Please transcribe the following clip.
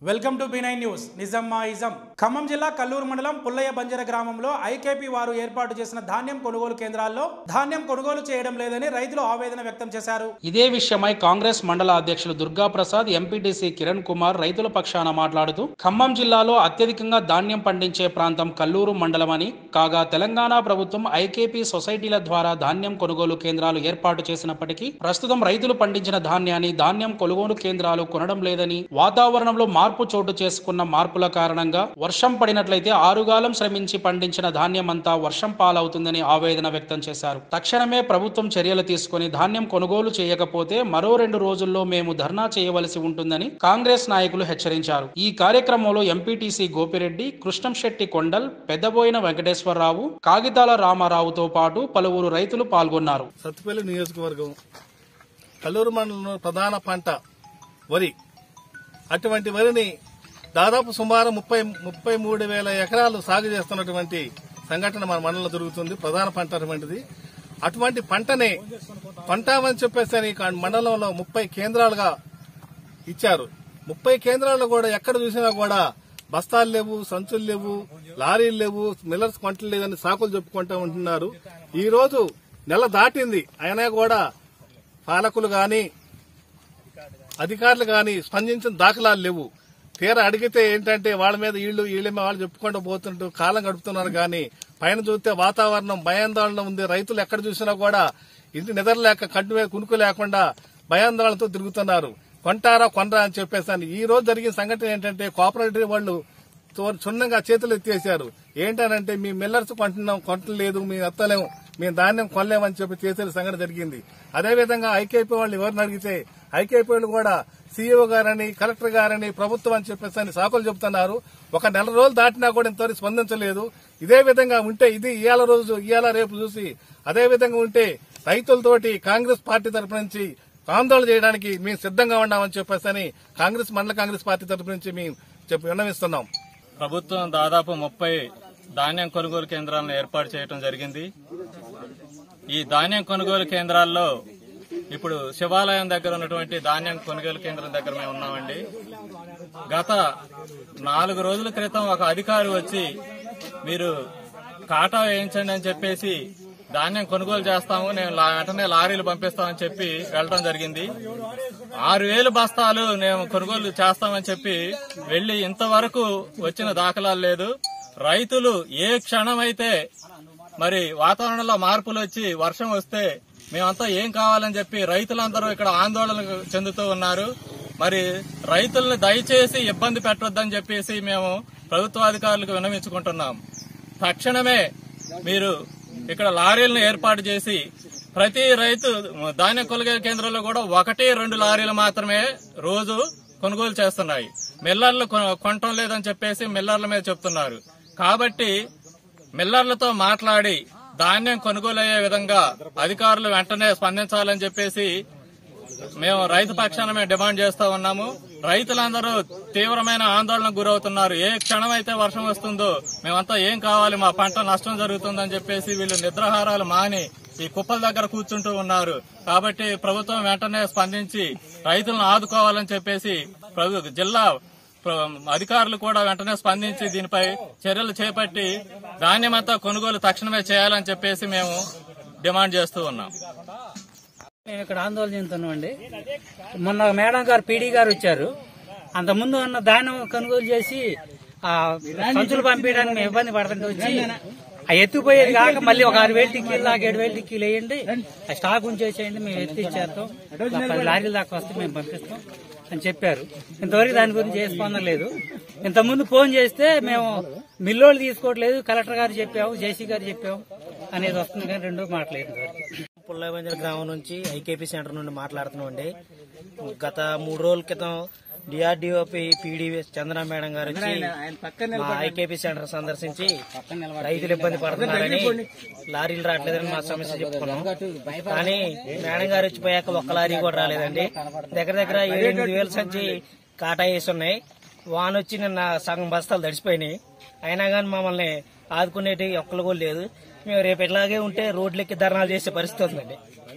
welcome to B nine news నిజం మా ism Khammam జిల్లా కల్లూరు మండలం పుల్లయ్య బంజర గ్రామంలో ఐకేపీ వారు ఏర్పాటు చేసిన ధాన్యం కొనుగోలు కేంద్రాల్లో ధాన్యం కొనుగోలు చేయడం లేదని రైతులు ఆవేదన వ్యక్తం చేశారు ఇదే విషయమై కాంగ్రెస్ మండల అధ్యక్షులు దుర్గా ప్రసాద్ ఎంపీటీసీ కిరణ్ కుమార్ రైతుల పక్షాన మాట్లాడుతూ ఖమ్మం జిల్లాలో అత్యధికంగా ధాన్యం పండించే ప్రాంతం కల్లూరు మండలమని కాగా తెలంగాణ ప్రభుత్వం ఐకేపీ సొసైటీల ద్వారా ధాన్యం కొనుగోలు కేంద్రాలు ఏర్పాటు చేసినప్పటికీ ప్రస్తుతం రైతులు పండించిన ధాన్యాన్ని ధాన్యం కొనుగోలు కేంద్రాలు కొనడం లేదని వాతావరణంలో మార్పు చోటు చేసుకున్న మార్పుల కారణంగా వర్షం పడినట్లయితే ఆరుగాలం శ్రమించి పండించిన ధాన్యం అంతా వర్షం పాలవుతుందని ఆవేదన వ్యక్తం చేశారు తక్షణమే ప్రభుత్వం చర్యలు తీసుకుని ధాన్యం కొనుగోలు చేయకపోతే మరో రెండు రోజుల్లో మేము ధర్నా చేయవలసి ఉంటుందని కాంగ్రెస్ నాయకులు హెచ్చరించారు ఈ కార్యక్రమంలో ఎంపీటీసీ గోపిరెడ్డి కృష్ణంశెట్టి కొండల్ పెద్దబోయిన వెంకటేశ్వరరావు కాగితాల రామారావుతో పాటు పలువురు రైతులు పాల్గొన్నారు సత్తుపల్లి నియోజకవర్గం కల్లూరు మండలంలో ప్రధాన పంట వరి అటువంటి వరిని దాదాపు సుమారు ముప్పై ముప్పై మూడు వేల ఎకరాలు సాగు చేస్తున్నటువంటి సంఘటన మన మండలంలో జరుగుతుంది ప్రధాన పంట అటువంటిది అటువంటి పంటని కొంటామని చెప్పేసి అని ఈ మండలంలో ముప్పై కేంద్రాలుగా ఇచ్చారు ముప్పై కేంద్రాల్లో కూడా ఎక్కడ చూసినా కూడా బస్తాలు లేవు సంచులు లేవు లారీలు లేవు మిల్లర్స్ కొంటలు లేదని సాకులు చెప్పుకుంటా ఉంటున్నారు ఈ రోజు నెల దాటింది అయినా కూడా పాలకులు గాని అధికారులు గాని స్పందించిన దాఖలాలు లేవు తీరా అడిగితే ఏంటంటే వాళ్ళ మీద వీళ్ళు వీళ్ళ మీద వాళ్ళు చెప్పుకుంటూ పోతుంటూ కాలం గడుపుతున్నారు కానీ పైన చూస్తే వాతావరణం భయాందోళన ఉంది రైతులు ఎక్కడ చూసినా కూడా ఇంటి నిద్రలేక కంటి మీద కునుకు లేకుండా భయాందోళనతో తిరుగుతున్నారు కొంటారా కొనరా అని చెప్పేసాను ఈ రోజు జరిగిన సంఘటన ఏంటంటే కోఆపరేటివ్ వాళ్ళు తో- క్షుణ్ణంగా చేతులు ఎత్తేసారు ఏంటనంటే మీ మిల్లర్స్ కొంటున్నాం కొనట్లేదు మీ ఎత్తలేము మేము ధాన్యం కొనలేమని చెప్పి చేసిన సంఘటన జరిగింది అదేవిధంగా ఐకేపీ వాళ్ళు ఎవరిని అడిగితే ఐకేపీ వాళ్ళు కూడా సీఈఓ గారని కలెక్టర్ గారని ప్రభుత్వం అని చెప్పేసి అని సాకులు చెబుతున్నారు ఒక నెల రోజులు దాటినా కూడా ఇంతవరకు స్పందించలేదు ఇదే విధంగా ఉంటే ఇది ఇవాళ రోజు ఇవాళ రేపు చూసి అదే విధంగా ఉంటే రైతులతోటి కాంగ్రెస్ పార్టీ తరపు నుంచి ఆందోళన చేయడానికి మేము సిద్ధంగా ఉన్నామని చెప్పేసి అని కాంగ్రెస్ మండల కాంగ్రెస్ పార్టీ తరపు నుంచి మేము చెప్పి విన్నవిస్తున్నాం ప్రభుత్వం దాదాపు ముప్పై ధాన్యం కొనుగోలు కేంద్రాలను ఏర్పాటు చేయడం జరిగింది ఈ ధాన్యం కొనుగోలు కేంద్రాల్లో ఇప్పుడు శివాలయం దగ్గర ఉన్నటువంటి ధాన్యం కొనుగోలు కేంద్రం దగ్గర మేము ఉన్నామండి గత నాలుగు రోజుల క్రితం ఒక అధికారి వచ్చి మీరు కాటా వేయించండి అని చెప్పేసి ధాన్యం కొనుగోలు చేస్తాము నేను లా- వెంటనే లారీలు పంపిస్తామని చెప్పి వెళ్ళడం జరిగింది ఆరు వేలు బస్తాలు మేము కొనుగోలు చేస్తామని చెప్పి వెళ్లి ఇంతవరకు వచ్చిన దాఖలాలు లేదు రైతులు ఏ క్షణమైతే మరి వాతావరణంలో మార్పులు వచ్చి వర్షం వస్తే మేమంతా ఏం కావాలని చెప్పి రైతులందరూ ఇక్కడ ఆందోళన చెందుతూ ఉన్నారు మరి రైతుల్ని దయచేసి ఇబ్బంది పెట్టొద్దని చెప్పేసి మేము ప్రభుత్వాధికారులకు విన్నవించుకుంటున్నాం తక్షణమే మీరు ఇక్కడ లారీలను ఏర్పాటు చేసి ప్రతి రైతు ధాన్యం కొనుగోలు కేంద్రంలో కూడా ఒకటి రెండు లారీలు మాత్రమే రోజు కొనుగోలు చేస్తున్నాయి మిల్లర్లు కొన- కొనటం లేదని చెప్పేసి మిల్లర్ల మీద చెప్తున్నారు కాబట్టి మిల్లర్లతో మాట్లాడి ధాన్యం కొనుగోలు అయ్యే విధంగా అధికారులు వెంటనే స్పందించాలని చెప్పేసి మేము రైతు పక్షాన మేము డిమాండ్ చేస్తా ఉన్నాము రైతులందరూ తీవ్రమైన ఆందోళనకు గురవుతున్నారు ఏ క్షణం అయితే వర్షం వస్తుందో మేమంతా ఏం కావాలి మా పంట నష్టం జరుగుతుందని చెప్పేసి వీళ్ళు నిద్రాహారాలు మాని ఈ కుప్పల దగ్గర కూర్చుంటూ ఉన్నారు కాబట్టి ప్రభుత్వం వెంటనే స్పందించి రైతులను ఆదుకోవాలని చెప్పేసి ప్రభు జిల్లా ప్ర- అధికారులు కూడా వెంటనే స్పందించి దీనిపై చర్యలు చేపట్టి ధాన్యమంతా కొనుగోలు తక్షణమే చేయాలని చెప్పేసి మేము డిమాండ్ చేస్తూ ఉన్నాం మేము ఇక్కడ ఆందోళన చెందుతున్నామండి మొన్న మేడం గారు పీడీ గారు వచ్చారు అంతకుముందు ఉన్న ధాన్యం కొనుగోలు చేసి ఆ సంచులు పంపించడానికి మేము ఇబ్బంది పడుతుంటే వచ్చి ఆ ఎత్తుకుపోయేది కాక మళ్ళీ ఒక ఆరు వేలు టిక్కీలు దాకా ఏడు వేలు టిక్కీలు వేయండి ఆ స్టాక్ ఉంచేసేయండి మేము ఎత్తి ఇచ్చేస్తాం ఒక పది లారీల దాకా వస్తే మేము పంపిస్తాం అని చెప్పారు ఇంతవరకు దాని గురించి ఏ స్పందన లేదు ఇంతకుముందు ఫోన్ చేస్తే మేము మిల్లోళ్ళు తీసుకోవట్లేదు కలెక్టర్ గారు చెప్పాము జేసీ గారు చెప్పాము అనేది వస్తుంది కానీ రెండో మాట్లాడలేదు ఇంతవరకు పుల్లబంజర గ్రామం నుంచి ఐకేపీ సెంటర్ నుండి మాట్లాడుతున్నాం అండి గత మూడు రోజుల క్రితం డిఆర్డిఓపి పీడీ చంద్ర మేడం గారు వచ్చి మా ఐకేపీ సెంటర్ సందర్శించి రైతులు ఇబ్బంది పడుతున్నారని లారీలు రావట్లేదని మా సమస్య చెప్పుకున్నాం కానీ మేడం గారు వచ్చిపోయాక ఒక్క లారీ కూడా రాలేదండి దగ్గర దగ్గర ఏడు ఎనిమిది వేల సంచి కాటా వేసి ఉన్నాయి వాన వచ్చి నిన్న సగం బస్తాలు తడిసిపోయినాయి అయినా కానీ మమ్మల్ని ఆదుకునేటి ఒక్కరు కూడా లేదు మేము రేపు ఇట్లాగే ఉంటే రోడ్లెక్కి ధర్నాలు చేసే పరిస్థితి ఉందండి